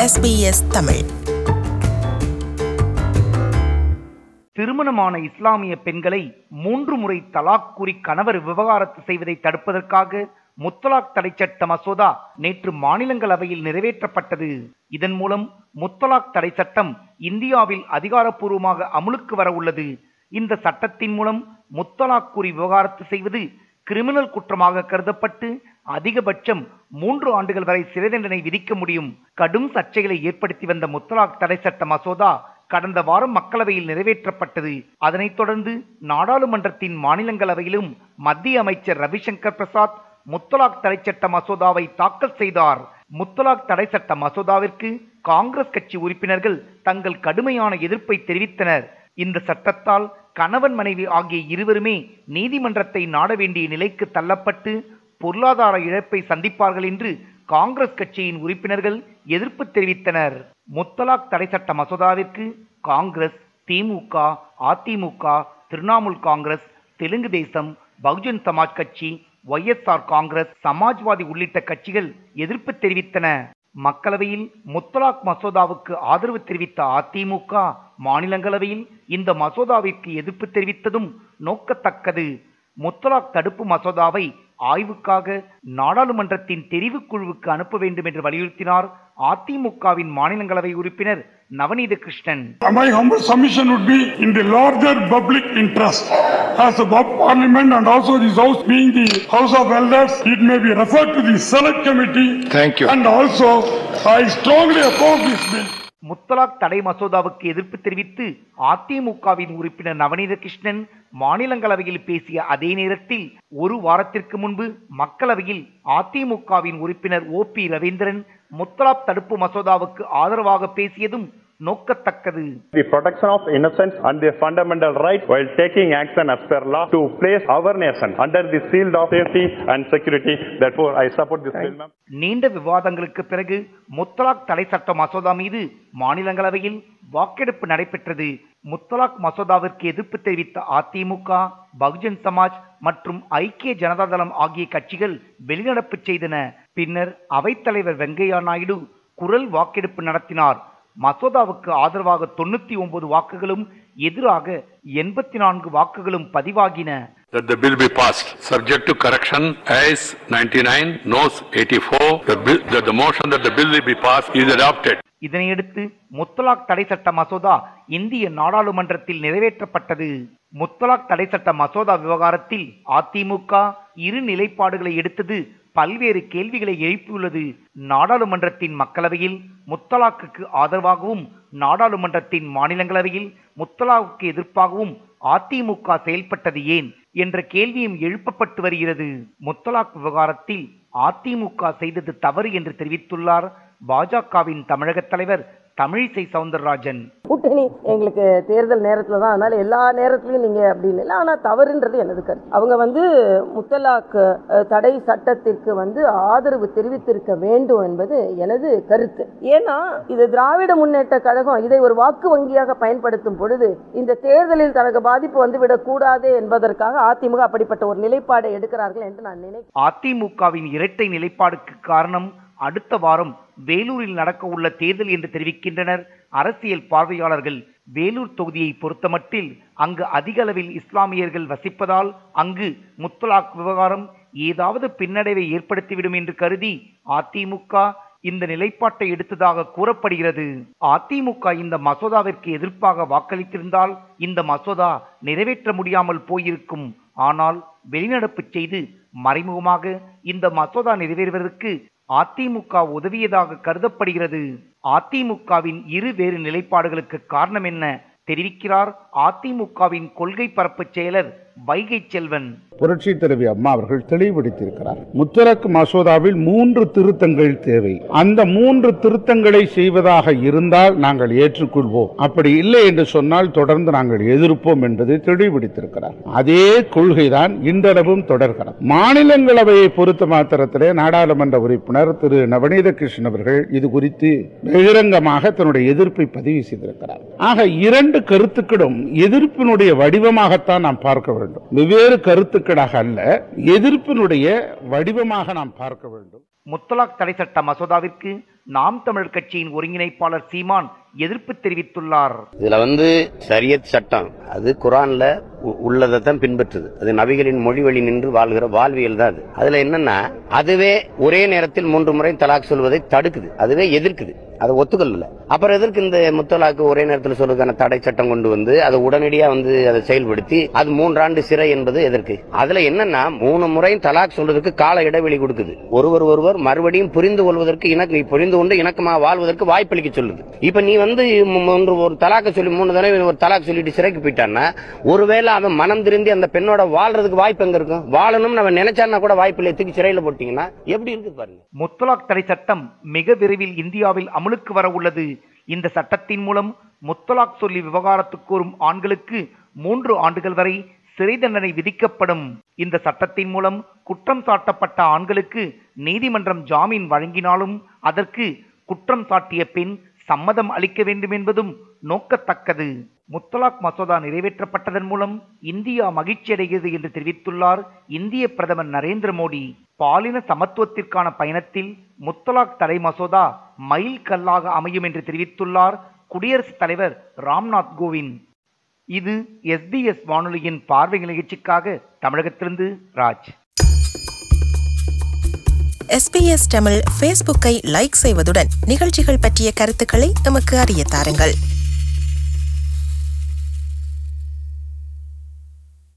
SBS Tamil திருமணமான இஸ்லாமிய பெண்களை மூன்று முறை தலாக் கூறி கணவர் விவகாரத்து செய்வதை தடுப்பதற்காக முத்தலாக் தடை சட்ட மசோதா நேற்று மாநிலங்களவையில் நிறைவேற்றப்பட்டது இதன் மூலம் முத்தலாக் தடை சட்டம் இந்தியாவில் அதிகாரப்பூர்வமாக அமுலுக்கு வர உள்ளது இந்த சட்டத்தின் மூலம் முத்தலாக் கூறி விவகாரத்து செய்வது கிரிமினல் குற்றமாக கருதப்பட்டு அதிகபட்சம் மூன்று ஆண்டுகள் வரை சிறை தண்டனை விதிக்க முடியும் கடும் சர்ச்சைகளை ஏற்படுத்தி வந்த முத்தலாக் தடை சட்ட மசோதா கடந்த வாரம் மக்களவையில் நிறைவேற்றப்பட்டது அதனைத் தொடர்ந்து நாடாளுமன்றத்தின் மாநிலங்களவையிலும் மத்திய அமைச்சர் ரவிசங்கர் பிரசாத் முத்தலாக் தடை சட்ட மசோதாவை தாக்கல் செய்தார் முத்தலாக் தடை சட்ட மசோதாவிற்கு காங்கிரஸ் கட்சி உறுப்பினர்கள் தங்கள் கடுமையான எதிர்ப்பை தெரிவித்தனர் இந்த சட்டத்தால் கணவன் மனைவி ஆகிய இருவருமே நீதிமன்றத்தை நாட வேண்டிய நிலைக்கு தள்ளப்பட்டு பொருளாதார இழப்பை சந்திப்பார்கள் என்று காங்கிரஸ் கட்சியின் உறுப்பினர்கள் எதிர்ப்பு தெரிவித்தனர் முத்தலாக் தடை சட்ட மசோதாவிற்கு காங்கிரஸ் திமுக அதிமுக திரிணாமுல் காங்கிரஸ் தெலுங்கு தேசம் பகுஜன் சமாஜ் கட்சி ஒய்எஸ்ஆர் காங்கிரஸ் சமாஜ்வாதி உள்ளிட்ட கட்சிகள் எதிர்ப்பு தெரிவித்தன மக்களவையில் முத்தலாக் மசோதாவுக்கு ஆதரவு தெரிவித்த அதிமுக மாநிலங்களவையில் இந்த மசோதாவிற்கு எதிர்ப்பு தெரிவித்ததும் நோக்கத்தக்கது முத்தலாக் தடுப்பு மசோதாவை ஆய்வுக்காக நாடாளுமன்றத்தின் தெரிவுக்குழுவுக்கு அனுப்ப வேண்டும் என்று வலியுறுத்தினார் அதிமுகவின் மாநிலங்களவை உறுப்பினர் நவநீத Krishnan My humble submission would be in the larger public interest. As the Bob Parliament and also this House being the House of Elders, it may be referred to the Select Committee. Thank you. And also, I strongly oppose this bill. முத்தலாக் தடை மசோதாவுக்கு எதிர்ப்பு தெரிவித்து அதிமுகவின் உறுப்பினர் நவநீத கிருஷ்ணன் மாநிலங்களவையில் பேசிய அதே நேரத்தில் ஒரு வாரத்திற்கு முன்பு மக்களவையில் அதிமுகவின் உறுப்பினர் ஓ பி ரவீந்திரன் முத்தலாக் தடுப்பு மசோதாவுக்கு ஆதரவாக பேசியதும் நோக்கத்தக்கது the protection of innocents and their fundamental rights while taking action as per law to place our nation under the shield of safety and security. Therefore, I support this bill, ma'am. நீண்ட விவாதங்களுக்கு பிறகு முத்தலாக் தடை சட்ட மசோதா மீது மாநிலங்களவையில் வாக்கெடுப்பு நடைபெற்றது முத்தலாக் மசோதாவிற்கு எதிர்ப்பு தெரிவித்த அதிமுக பகுஜன் சமாஜ் மற்றும் ஐக்கிய ஜனதாதளம் ஆகிய கட்சிகள் வெளிநடப்பு செய்தன பின்னர் அவைத்தலைவர் வெங்கையா நாயுடு குரல் வாக்கெடுப்பு நடத்தினார் மசோதாவுக்கு ஆதரவாக தொண்ணூத்தி ஒன்பது வாக்குகளும் எதிராக எண்பத்தி நான்கு வாக்குகளும் பதிவாகின that the bill be passed, subject to correction as 99, noes 84, the bill, that the motion that the bill be passed is adopted. இதனையடுத்து முத்தலாக் தடை சட்ட மசோதா இந்திய நாடாளுமன்றத்தில் நிறைவேற்றப்பட்டது முத்தலாக் தடை சட்ட மசோதா விவகாரத்தில் அதிமுக இரு நிலைப்பாடுகளை எடுத்தது பல்வேறு கேள்விகளை எழுப்பியுள்ளது நாடாளுமன்றத்தின் மக்களவையில் முத்தலாக்குக்கு ஆதரவாகவும் நாடாளுமன்றத்தின் மாநிலங்களவையில் முத்தலாவுக்கு எதிர்ப்பாகவும் அதிமுக செயல்பட்டது ஏன் என்ற கேள்வியும் எழுப்பப்பட்டு வருகிறது முத்தலாக் விவகாரத்தில் அதிமுக செய்தது தவறு என்று தெரிவித்துள்ளார் பாஜகவின் தமிழக தலைவர் தமிழிசை சவுந்தரராஜன் கூட்டணி எங்களுக்கு தேர்தல் நேரத்தில் தான் அதனால எல்லா நேரத்துலையும் நீங்கள் அப்படின்னு இல்லை ஆனால் தவறுன்றது எனது கருத்து அவங்க வந்து முத்தலாக் அஹ், தடை சட்டத்திற்கு வந்து ஆதரவு தெரிவித்திருக்க வேண்டும் என்பது எனது கருத்து ஏன்னா இது திராவிட முன்னேற்ற கழகம் இதை ஒரு வாக்கு வங்கியாக பயன்படுத்தும் பொழுது இந்த தேர்தலில் தனக்கு பாதிப்பு வந்து விடக்கூடாது என்பதற்காக அதிமுக அப்படிப்பட்ட ஒரு நிலைப்பாடை எடுக்கிறார்கள் என்று நான் நினைக்கிறேன் அதிமுகவின் இரட்டை நிலைப்பாடுக்கு காரணம் அடுத்த வாரம் வேலூரில் நடக்க உள்ள தேர்தல் என்று தெரிவிக்கின்றனர் அரசியல் பார்வையாளர்கள் வேலூர் தொகுதியை பொறுத்தமட்டில் அங்கு அதிக அளவில் இஸ்லாமியர்கள் வசிப்பதால் அங்கு முத்தலாக் விவகாரம் ஏதாவது பின்னடைவை ஏற்படுத்திவிடும் என்று கருதி அதிமுக இந்த நிலைப்பாட்டை எடுத்ததாக கூறப்படுகிறது அதிமுக இந்த மசோதாவிற்கு எதிர்ப்பாக வாக்களித்திருந்தால் இந்த மசோதா நிறைவேற்ற முடியாமல் போயிருக்கும் ஆனால் வெளிநடப்பு செய்து மறைமுகமாக இந்த மசோதா நிறைவேறுவதற்கு அதிமுக உதவியதாக கருதப்படுகிறது அதிமுகவின் இரு வேறு நிலைப்பாடுகளுக்கு காரணம் என்ன தெரிவிக்கிறார் அதிமுகவின் கொள்கை பரப்பு செயலர் வைகை செல்வன் புரட்சி தலைவி அம்மா அவர்கள் தெளிவுபடுத்தியிருக்கிறார் முத்தரக்கு மசோதாவில் மூன்று திருத்தங்கள் தேவை அந்த மூன்று திருத்தங்களை செய்வதாக இருந்தால் நாங்கள் ஏற்றுக்கொள்வோம் அப்படி இல்லை என்று சொன்னால் தொடர்ந்து நாங்கள் எதிர்ப்போம் என்பதை தெளிவுபடுத்தியிருக்கிறார் அதே கொள்கைதான் இன்றளவும் தொடர்கிறது மாநிலங்களவையை பொறுத்த மாத்திரத்திலே நாடாளுமன்ற உறுப்பினர் திரு நவநீத கிருஷ்ணன் அவர்கள் இது குறித்து பகிரங்கமாக தன்னுடைய எதிர்ப்பை பதிவு செய்திருக்கிறார் ஆக இரண்டு கருத்துக்களும் எதிர்ப்பினுடைய வடிவமாகத்தான் நாம் பார்க்க வேண்டும் வெவ்வேறு கருத்துக்களாக அல்ல எதிர்ப்பினுடைய வடிவமாக நாம் பார்க்க வேண்டும் முத்தலாக் தடை சட்ட மசோதாவிற்கு நாம் தமிழர் கட்சியின் ஒருங்கிணைப்பாளர் சீமான் எதிர்ப்பு தெரிவித்துள்ளார் இதுல வந்து ஷரியத் சட்டம் அது குரான்ல உ- உள்ளதை தான் பின்பற்றுது அது நபிகளின் மொழி வழி நின்று வாழ்கிற வாழ்வியல் தான் அது அதுல என்னன்னா அதுவே ஒரே நேரத்தில் மூன்று முறை தலாக் சொல்வதை தடுக்குது அதுவே எதிர்க்குது அதை ஒத்துக்கொள்ளல அப்புறம் எதற்கு இந்த முத்தலாக்கு ஒரே நேரத்தில் சொல்றதுக்கான தடை சட்டம் கொண்டு வந்து அதை உடனடியா வந்து அதை செயல்படுத்தி அது மூன்றாண்டு சிறை என்பது எதற்கு அதுல என்னன்னா மூணு முறை தலாக் சொல்றதுக்கு கால இடைவெளி கொடுக்குது ஒருவர் ஒருவர் மறுபடியும் புரிந்து கொள்வதற்கு இணக்க புரிந்து கொண்டு இணக்கமா வாழ்வதற்கு வாய்ப்பளிக்க சொல்லுது இப்ப நீ வந்து மு- மூன்று ஒரு தலாக்க சொல்லி மூணு தடவை ஒரு தலாக் சொல்லிட்டு சிறைக்கு போயிட்டான்னா ஒருவேளை அவன் மனம் திருந்தி அந்த பெண்ணோட வாழ்றதுக்கு வாய்ப்பு எங்க இருக்கும் வாழணும்னு அவன் நினைச்சான்னா கூட வாய்ப்பு இல்லை தூக்கி சிறையில போட்டீங்கன்னா எப்படி இருக்கு பாருங்க முத்தலாக் தடை சட்டம் மிக விரைவில் இந்தியாவில் அமலுக்கு வர உள்ளது இந்த சட்டத்தின் மூலம் முத்தலாக் சொல்லி விவகாரத்துக்கு கோரும் ஆண்களுக்கு மூன்று ஆண்டுகள் வரை சிறை தண்டனை விதிக்கப்படும் இந்த சட்டத்தின் மூலம் குற்றம் சாட்டப்பட்ட ஆண்களுக்கு நீதிமன்றம் ஜாமீன் வழங்கினாலும் அதற்கு குற்றம் சாட்டிய பெண் சம்மதம் அளிக்க வேண்டும் என்பதும் நோக்கத்தக்கது முத்தலாக் மசோதா நிறைவேற்றப்பட்டதன் மூலம் இந்தியா மகிழ்ச்சி அடைகிறது என்று தெரிவித்துள்ளார் இந்திய பிரதமர் நரேந்திர மோடி பாலின சமத்துவத்திற்கான பயணத்தில் முத்தலாக் தடை மசோதா மைல் கல்லாக அமையும் என்று தெரிவித்துள்ளார் குடியரசுத் தலைவர் ராம்நாத் கோவிந்த் இது எஸ்பிஎஸ் வானொலியின் பார்வை நிகழ்ச்சிக்காக தமிழகத்திலிருந்து ராஜ் எஸ்பிஎஸ் தமிழ் ஃபேஸ்புக்கை லைக் செய்வதுடன் நிகழ்ச்சிகள் பற்றிய கருத்துக்களை எமக்கு அறிய தாருங்கள்